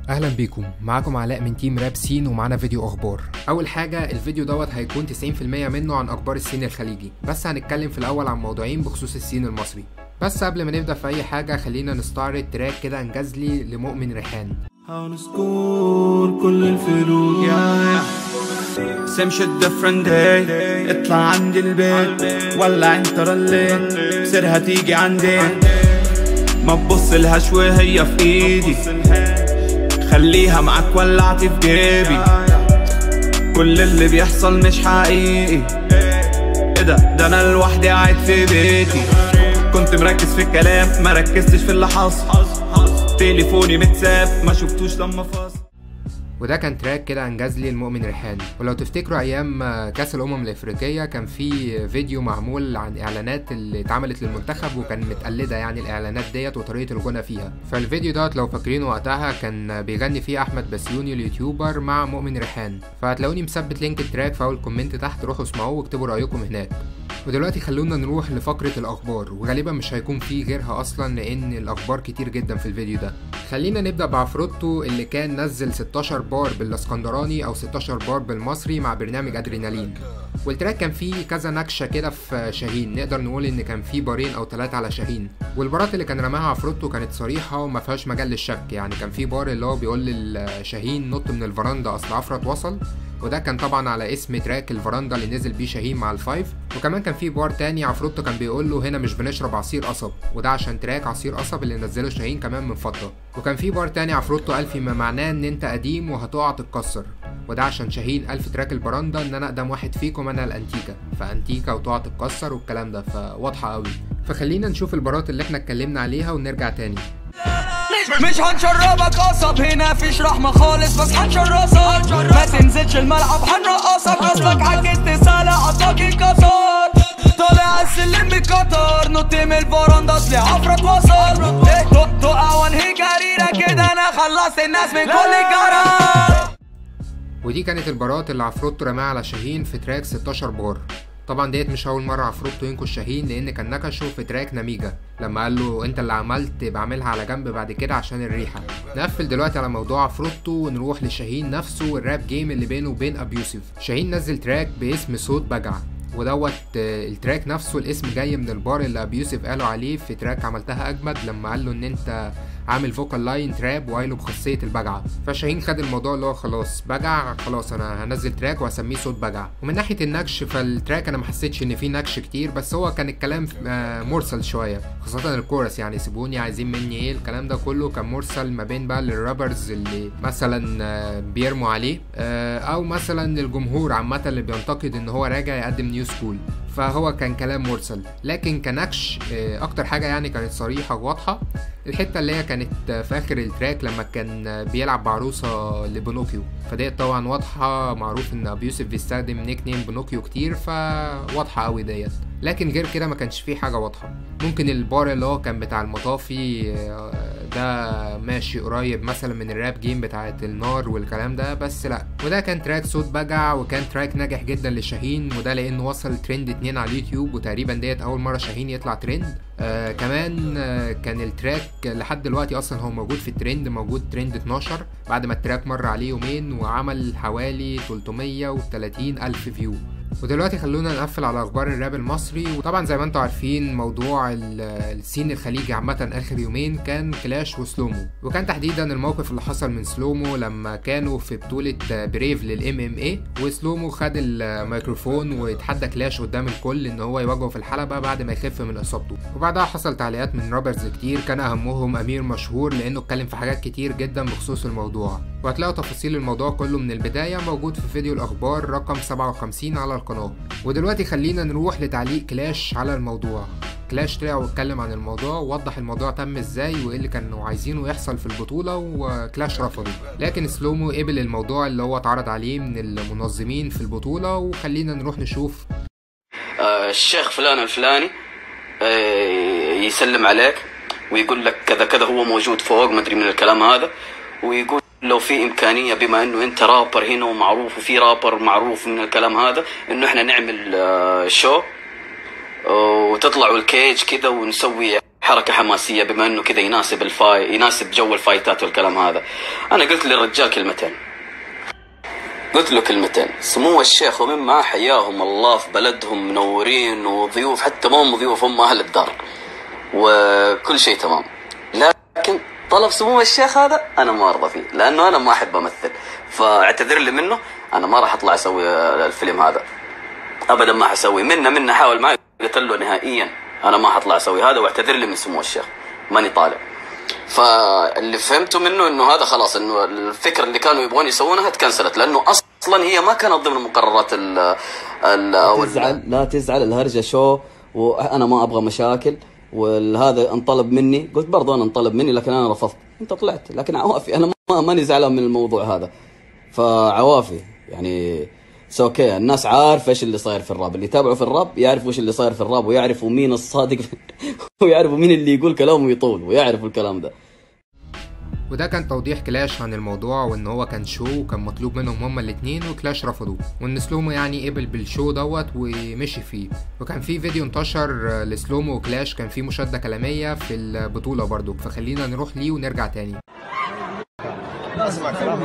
اهلا بيكم معاكم علاء من تيم راب سين ومعانا فيديو اخبار اول حاجه الفيديو دوت هيكون 90% منه عن اخبار السين الخليجي بس هنتكلم في الاول عن موضوعين بخصوص السين المصري بس قبل ما نبدا في اي حاجه خلينا نستعرض تراك كده انجزلي لمؤمن ريحان هنسكور كل الفلوس يا سام شت ديفرنت داي اطلع عندي البيت ولا انت رليت سيرها تيجي عندي ما تبص لها شوي هي في ايدي خليها معاك ولعتي في جيبي كل اللي بيحصل مش حقيقي ايه ده ده انا لوحدي قاعد في بيتي كنت مركز في الكلام ما ركزتش في اللي حصل تليفوني متساب ما شفتوش لما فاصل وده كان تراك كده انجاز لي المؤمن ريحان ولو تفتكروا ايام كاس الامم الافريقيه كان في فيديو معمول عن اعلانات اللي اتعملت للمنتخب وكان متقلده يعني الاعلانات ديت وطريقه الغنى فيها فالفيديو دوت لو فاكرين وقتها كان بيغني فيه احمد بسيوني اليوتيوبر مع مؤمن ريحان فهتلاقوني مثبت لينك التراك في اول كومنت تحت روحوا اسمعوه واكتبوا رايكم هناك ودلوقتي خلونا نروح لفقرة الأخبار وغالبا مش هيكون في غيرها أصلا لأن الأخبار كتير جدا في الفيديو ده خلينا نبدأ بعفروتو اللي كان نزل 16 بار بالاسكندراني أو 16 بار بالمصري مع برنامج أدرينالين والتراك كان فيه كذا نكشة كده في شاهين نقدر نقول إن كان فيه بارين أو ثلاثة على شاهين والبارات اللي كان رماها عفروتو كانت صريحة وما فيهاش مجال للشك يعني كان في بار اللي هو بيقول للشاهين نط من الفرندا أصل عفرت وصل وده كان طبعا على اسم تراك الفرندا اللي نزل بيه شاهين مع الفايف وكمان كان في بار تاني عفروتو كان بيقول له هنا مش بنشرب عصير قصب وده عشان تراك عصير قصب اللي نزله شاهين كمان من فتره وكان في بار تاني عفروتو قال فيما معناه ان انت قديم وهتقع تتكسر وده عشان شاهين قال في تراك البراندا ان انا اقدم واحد فيكم انا الانتيكا فانتيكا وتقع تتكسر والكلام ده فواضحه قوي فخلينا نشوف البارات اللي احنا اتكلمنا عليها ونرجع تاني مش هنشربك قصب هنا فيش رحمة خالص بس هنشرصك ما تنزلش الملعب هنرقصك اصلك عجزت سالة عطاك الكسر طالع السلم بكتر نط من الفرندا اصلي عفرت وصل تقع وانهي جريرة كده انا خلصت الناس من كل الجرار ودي كانت البارات اللي عفروتو رماها على شاهين في تراك 16 بار طبعا ديت مش اول مره عفروتو ينكش شاهين لان كان نكشه في تراك نميجا لما قال له انت اللي عملت بعملها على جنب بعد كده عشان الريحه نقفل دلوقتي على موضوع عفروتو ونروح لشاهين نفسه والراب جيم اللي بينه وبين ابيوسف شاهين نزل تراك باسم صوت بجع ودوت التراك نفسه الاسم جاي من البار اللي ابي يوسف قالوا عليه في تراك عملتها اجمد لما قال له ان انت عامل فوكال لاين تراب وقايله بخاصيه البجعه فشاهين خد الموضوع اللي هو خلاص بجع خلاص انا هنزل تراك وهسميه صوت بجع ومن ناحيه النكش فالتراك انا ما حسيتش ان فيه نكش كتير بس هو كان الكلام مرسل شويه خاصه الكورس يعني سيبوني عايزين مني ايه الكلام ده كله كان مرسل ما بين بقى الرابرز اللي مثلا بيرموا عليه او مثلا الجمهور عامه اللي بينتقد ان هو راجع يقدم نيو سكول فهو كان كلام مرسل لكن كنكش اكتر حاجه يعني كانت صريحه وواضحه الحته اللي هي كانت في اخر التراك لما كان بيلعب بعروسه لبونوكيو فديت طبعا واضحه معروف ان ابو يوسف بيستخدم نيك نيم بونوكيو كتير فواضحه قوي ديت لكن غير كده ما كانش فيه حاجه واضحه ممكن البار اللي هو كان بتاع المطافي ده ماشي قريب مثلا من الراب جيم بتاعت النار والكلام ده بس لا وده كان تراك صوت بجع وكان تراك ناجح جدا لشاهين وده لانه وصل ترند اتنين على اليوتيوب وتقريبا ديت اول مره شاهين يطلع ترند آه كمان آه كان التراك لحد دلوقتي اصلا هو موجود في الترند موجود ترند 12 بعد ما التراك مر عليه يومين وعمل حوالي 330 الف فيو ودلوقتي خلونا نقفل على اخبار الراب المصري وطبعا زي ما انتم عارفين موضوع السين الخليجي عامه اخر يومين كان كلاش وسلومو وكان تحديدا الموقف اللي حصل من سلومو لما كانوا في بطوله بريف للام ام اي وسلومو خد الميكروفون واتحدى كلاش قدام الكل ان هو يواجهه في الحلبه بعد ما يخف من اصابته وبعدها حصل تعليقات من رابرز كتير كان اهمهم امير مشهور لانه اتكلم في حاجات كتير جدا بخصوص الموضوع وهتلاقوا تفاصيل الموضوع كله من البدايه موجود في فيديو الاخبار رقم 57 على القناه ودلوقتي خلينا نروح لتعليق كلاش على الموضوع كلاش طلع واتكلم عن الموضوع ووضح الموضوع تم ازاي وايه اللي كانوا عايزينه يحصل في البطوله وكلاش رفضه لكن سلومو قبل الموضوع اللي هو اتعرض عليه من المنظمين في البطوله وخلينا نروح نشوف آه الشيخ فلان الفلاني آه يسلم عليك ويقول لك كذا كذا هو موجود فوق ما ادري من الكلام هذا ويقول لو في امكانيه بما انه انت رابر هنا ومعروف وفي رابر معروف من الكلام هذا انه احنا نعمل آه شو وتطلعوا الكيج كذا ونسوي حركه حماسيه بما انه كذا يناسب الفاي يناسب جو الفايتات والكلام هذا انا قلت للرجال كلمتين قلت له كلمتين سمو الشيخ ومن معاه حياهم الله في بلدهم منورين وضيوف حتى ما هم ضيوف هم اهل الدار وكل شيء تمام لكن طلب سمو الشيخ هذا انا ما ارضى فيه لانه انا ما احب امثل فاعتذر لي منه انا ما راح اطلع اسوي الفيلم هذا ابدا ما حسوي منا منا حاول معي قلت له نهائيا انا ما حطلع اسوي هذا واعتذر لي من سمو الشيخ ماني طالع فاللي فهمته منه انه هذا خلاص انه الفكره اللي كانوا يبغون يسوونها تكنسلت لانه اصلا هي ما كانت ضمن مقررات ال ال لا تزعل لا تزعل الهرجه شو وانا ما ابغى مشاكل وهذا انطلب مني قلت برضو انا انطلب مني لكن انا رفضت انت طلعت لكن عوافي انا ما ماني زعلان من الموضوع هذا فعوافي يعني سو اوكي الناس عارفه ايش اللي صاير في الراب اللي يتابعوا في الراب يعرفوا ايش اللي صاير في الراب ويعرفوا مين الصادق ويعرفوا مين اللي يقول كلام ويطول ويعرفوا الكلام ده وده كان توضيح كلاش عن الموضوع وان هو كان شو وكان مطلوب منهم هما الاتنين وكلاش رفضوه وان سلومو يعني قبل بالشو دوت ومشي فيه وكان في فيديو انتشر لسلومو وكلاش كان فيه مشادة كلامية في البطولة برضو فخلينا نروح ليه ونرجع تاني اسمع كلام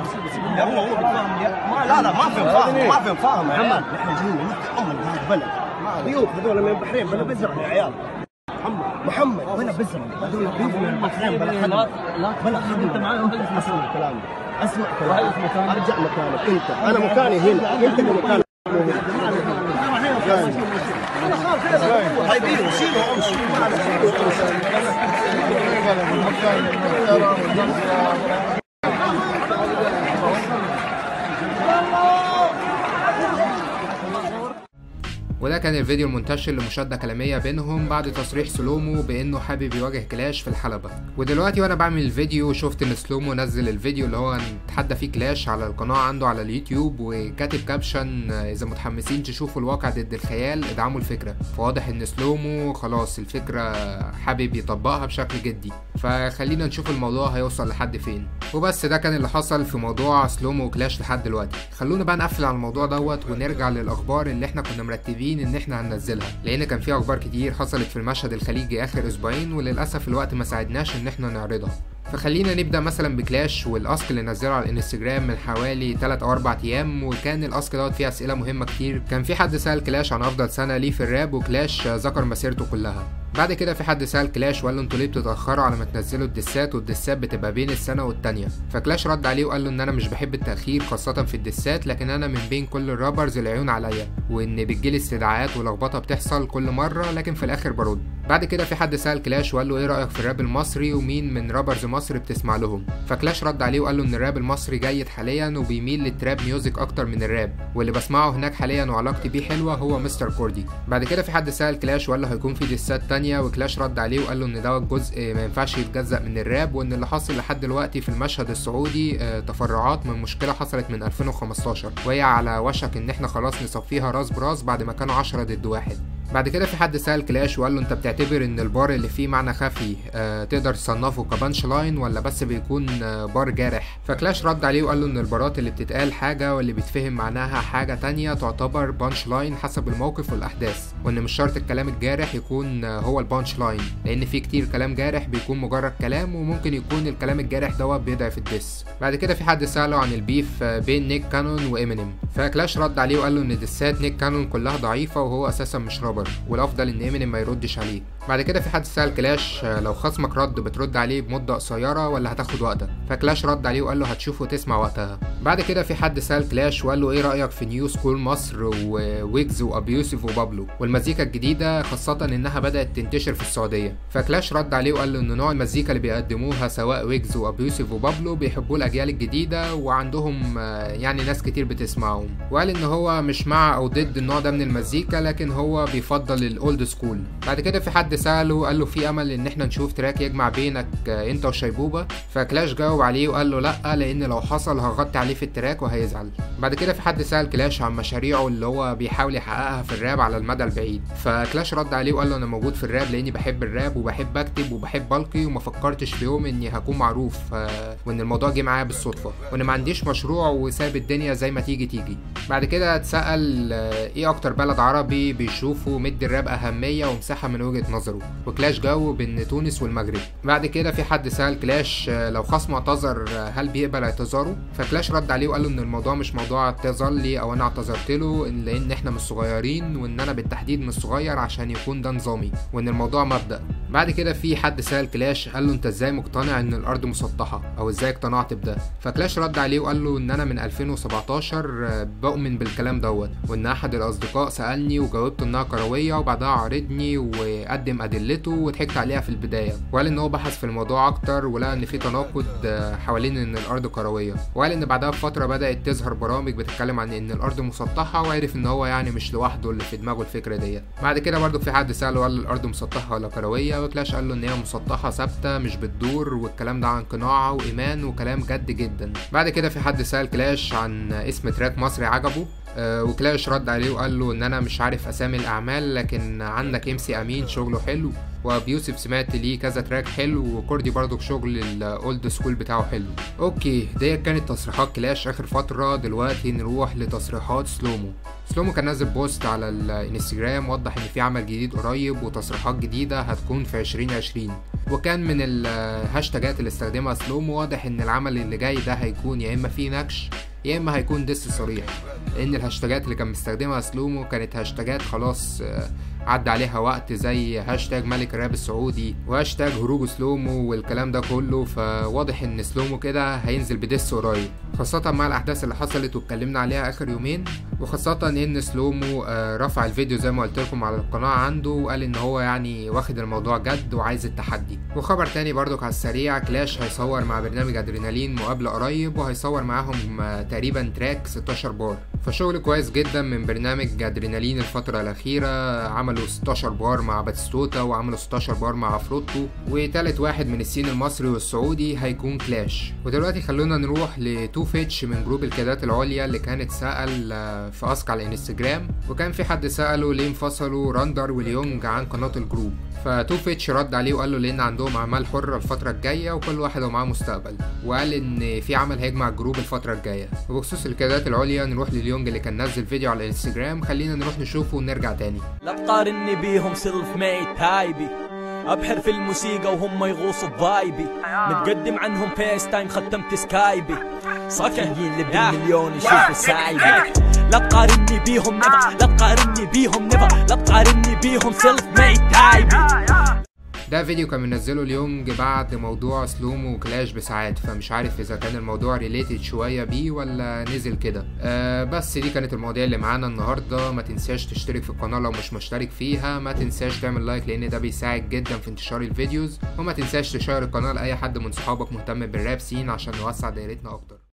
ما لا لا ما في فاهم ما في فاهم يا عيال نحن جايين نتامل بهذا البلد ضيوف هذول من البحرين بلا بزرع يا عيال محمد محمد بلا بزرع هذول ضيوف من البحرين بلا خدمه بلا خدمه انت معاهم اسمع كلامي اسمع كلامي ارجع مكانك انت انا مكاني هنا انت اللي مكانك هايبينه شيله وامشي وده كان الفيديو المنتشر لمشادة كلامية بينهم بعد تصريح سلومو بانه حابب يواجه كلاش في الحلبة ودلوقتي وانا بعمل الفيديو شفت ان سلومو نزل الفيديو اللي هو اتحدى فيه كلاش على القناة عنده على اليوتيوب وكاتب كابشن اذا متحمسين تشوفوا الواقع ضد الخيال ادعموا الفكرة فواضح ان سلومو خلاص الفكرة حابب يطبقها بشكل جدي فخلينا نشوف الموضوع هيوصل لحد فين وبس ده كان اللي حصل في موضوع سلومو وكلاش لحد دلوقتي خلونا بقى نقفل على الموضوع دوت ونرجع للاخبار اللي احنا كنا مرتبين ان احنا هننزلها لان كان في اخبار كتير حصلت في المشهد الخليجي اخر اسبوعين وللاسف الوقت ما ساعدناش ان احنا نعرضها فخلينا نبدا مثلا بكلاش والاسك اللي نزله على الانستجرام من حوالي 3 او 4 ايام وكان الاسك دوت فيه اسئله مهمه كتير كان في حد سال كلاش عن افضل سنه ليه في الراب وكلاش ذكر مسيرته كلها بعد كده في حد سأل كلاش وقال له انتوا ليه بتتأخروا على ما تنزلوا الدسات والدسات بتبقى بين السنة والتانية فكلاش رد عليه وقال له ان انا مش بحب التأخير خاصة في الدسات لكن انا من بين كل الرابرز العيون عليا وان بتجيلي استدعاءات ولخبطة بتحصل كل مرة لكن في الاخر برد بعد كده في حد سأل كلاش وقال له ايه رأيك في الراب المصري ومين من رابرز مصر بتسمع لهم فكلاش رد عليه وقال له ان الراب المصري جيد حاليا وبيميل للتراب ميوزك اكتر من الراب واللي بسمعه هناك حاليا وعلاقتي بيه حلوة هو مستر كوردي بعد كده في حد سأل كلاش وقال له هيكون في دسات تانية وكلاش رد عليه وقال له ان دوت جزء ما ينفعش يتجزأ من الراب وان اللي حاصل لحد دلوقتي في المشهد السعودي آه، تفرعات من مشكلة حصلت من 2015 وهي على وشك ان احنا خلاص نصفيها راس براس بعد ما كانوا 10 ضد واحد بعد كده في حد سأل كلاش وقال له انت بتعتبر ان البار اللي فيه معنى خفي آه تقدر تصنفه كبانش لاين ولا بس بيكون آه بار جارح فكلاش رد عليه وقال له ان البارات اللي بتتقال حاجة واللي بيتفهم معناها حاجة تانية تعتبر بانش لاين حسب الموقف والاحداث وان مش شرط الكلام الجارح يكون آه هو البانش لاين لان في كتير كلام جارح بيكون مجرد كلام وممكن يكون الكلام الجارح دوت بيضعف الدس بعد كده في حد سأله عن البيف آه بين نيك كانون وامينيم فكلاش رد عليه وقال له ان دسات نيك كانون كلها ضعيفة وهو اساسا مش رابر والافضل ان امينيم ما يردش عليه بعد كده في حد سأل كلاش آه، لو خصمك رد بترد عليه بمدة قصيرة ولا هتاخد وقتك فكلاش رد عليه وقال له هتشوف وتسمع وقتها بعد كده في حد سأل كلاش وقال له ايه رأيك في نيو سكول مصر وويجز وابيوسف وبابلو والمزيكا الجديدة خاصة انها بدأت تنتشر في السعودية فكلاش رد عليه وقال له ان نوع المزيكا اللي بيقدموها سواء ويجز وابيوسف وبابلو بيحبوه الاجيال الجديدة وعندهم آه، يعني ناس كتير بتسمعهم وقال ان هو مش مع او ضد النوع ده من المزيكا لكن هو بيفضل الاولد سكول بعد كده في حد سأله قال له في امل ان احنا نشوف تراك يجمع بينك آه، انت وشيبوبة فكلاش جاوب عليه وقال له لا لان لو حصل هغطي عليه في التراك وهيزعل بعد كده في حد سأل كلاش عن مشاريعه اللي هو بيحاول يحققها في الراب على المدى البعيد فكلاش رد عليه وقال له انا موجود في الراب لاني بحب الراب وبحب اكتب وبحب القي وما فكرتش في يوم اني هكون معروف آه، وان الموضوع جه معايا بالصدفه وان ما عنديش مشروع وساب الدنيا زي ما تيجي تيجي بعد كده اتسأل آه، ايه اكتر بلد عربي بيشوفه برضه مدي الراب اهميه ومساحه من وجهه نظره وكلاش جو بين تونس والمغرب بعد كده في حد سال كلاش آه، لو خصمه اعتذر آه، هل بيقبل اعتذاره فكلاش رد عليه وقال له ان الموضوع مش موضوع اعتذار لي او انا اعتذرت له إن- لان احنا مش صغيرين وان انا بالتحديد مش صغير عشان يكون ده نظامي وان الموضوع مبدا بعد كده في حد سال كلاش قال له انت ازاي مقتنع ان الارض مسطحه او ازاي اقتنعت بده فكلاش رد عليه وقال له ان انا من 2017 آه، بؤمن بالكلام دوت وان احد الاصدقاء سالني وجاوبت انها كرويه وبعدها عارضني وقدم ادلته وضحكت عليها في البدايه وقال ان هو بحث في الموضوع اكتر ولقى ان في تناقض آه، حوالين ان الارض كرويه وقال ان بعدها بفتره بدات تظهر برامج بتتكلم عن ان الارض مسطحه وعرف ان هو يعني مش لوحده اللي في دماغه الفكره ديت بعد كده برضو في حد ساله قال له الارض مسطحه ولا كرويه وكلاش قال له ان هي مسطحه ثابته مش بتدور والكلام ده عن قناعه وايمان وكلام جد جدا بعد كده في حد سال كلاش عن اسم تراك مصري عجبه آه، وكلاش رد عليه وقال له ان انا مش عارف اسامي الاعمال لكن عندك ام سي امين شغله حلو وبيوسف سمعت ليه كذا تراك حلو وكوردي برضو شغل الاولد سكول بتاعه حلو اوكي ديت كانت تصريحات كلاش اخر فتره دلوقتي نروح لتصريحات سلومو سلومو كان نازل بوست على الانستجرام وضح ان في عمل جديد قريب وتصريحات جديده هتكون في 2020 وكان من الهاشتاجات اللي استخدمها سلومو واضح ان العمل اللي جاي ده هيكون يا اما فيه نكش يا اما هيكون دس صريح لان الهاشتاجات اللي كان مستخدمها سلومو كانت هاشتاجات خلاص آه، عدى عليها وقت زي هاشتاج ملك الراب السعودي وهاشتاج هروج سلومو والكلام ده كله فواضح ان سلومو كده هينزل بدس قريب خاصة مع الأحداث اللي حصلت واتكلمنا عليها آخر يومين وخاصة إن سلومو آه، رفع الفيديو زي ما قلت لكم على القناة عنده وقال إن هو يعني واخد الموضوع جد وعايز التحدي وخبر تاني برضك على السريع كلاش هيصور مع برنامج أدرينالين مقابلة قريب وهيصور معاهم آه، تقريبا تراك 16 بار فشغل كويس جدا من برنامج أدرينالين الفترة الأخيرة عملوا 16 بار مع باتستوتا وعملوا 16 بار مع عفروتو وتالت واحد من السين المصري والسعودي هيكون كلاش ودلوقتي خلونا نروح لتو فيتش من جروب الكادات العليا اللي كانت سأل آه، في اسك على الانستجرام وكان في حد سأله ليه انفصلوا راندر وليونج عن قناة الجروب فتو فيتش رد عليه وقال له لان عندهم اعمال حرة الفترة الجاية وكل واحد ومعاه مستقبل وقال ان في عمل هيجمع الجروب الفترة الجاية وبخصوص الكادات العليا نروح لليونج اللي كان نزل فيديو على الانستجرام خلينا نروح نشوفه ونرجع تاني لا تقارني بيهم سيلف ميد تايبي ابحر في الموسيقى وهم يغوصوا بفايبي متقدم عنهم فيس تايم ختمت سكايبي صكهين اللي بالمليون يشوفوا سايبي لا تقارني بيهم نيفر لا تقارني بيهم نيفر لا تقارني بيهم سيلف ميد تايبي ده فيديو كان منزله اليونج بعد موضوع سلومو وكلاش بساعات فمش عارف اذا كان الموضوع ريليتد شويه بيه ولا نزل كده آه بس دي كانت المواضيع اللي معانا النهارده ما تنساش تشترك في القناه لو مش مشترك فيها ما تنساش تعمل لايك لان ده بيساعد جدا في انتشار الفيديوز وما تنساش تشير القناه لاي حد من صحابك مهتم بالراب سين عشان نوسع دايرتنا اكتر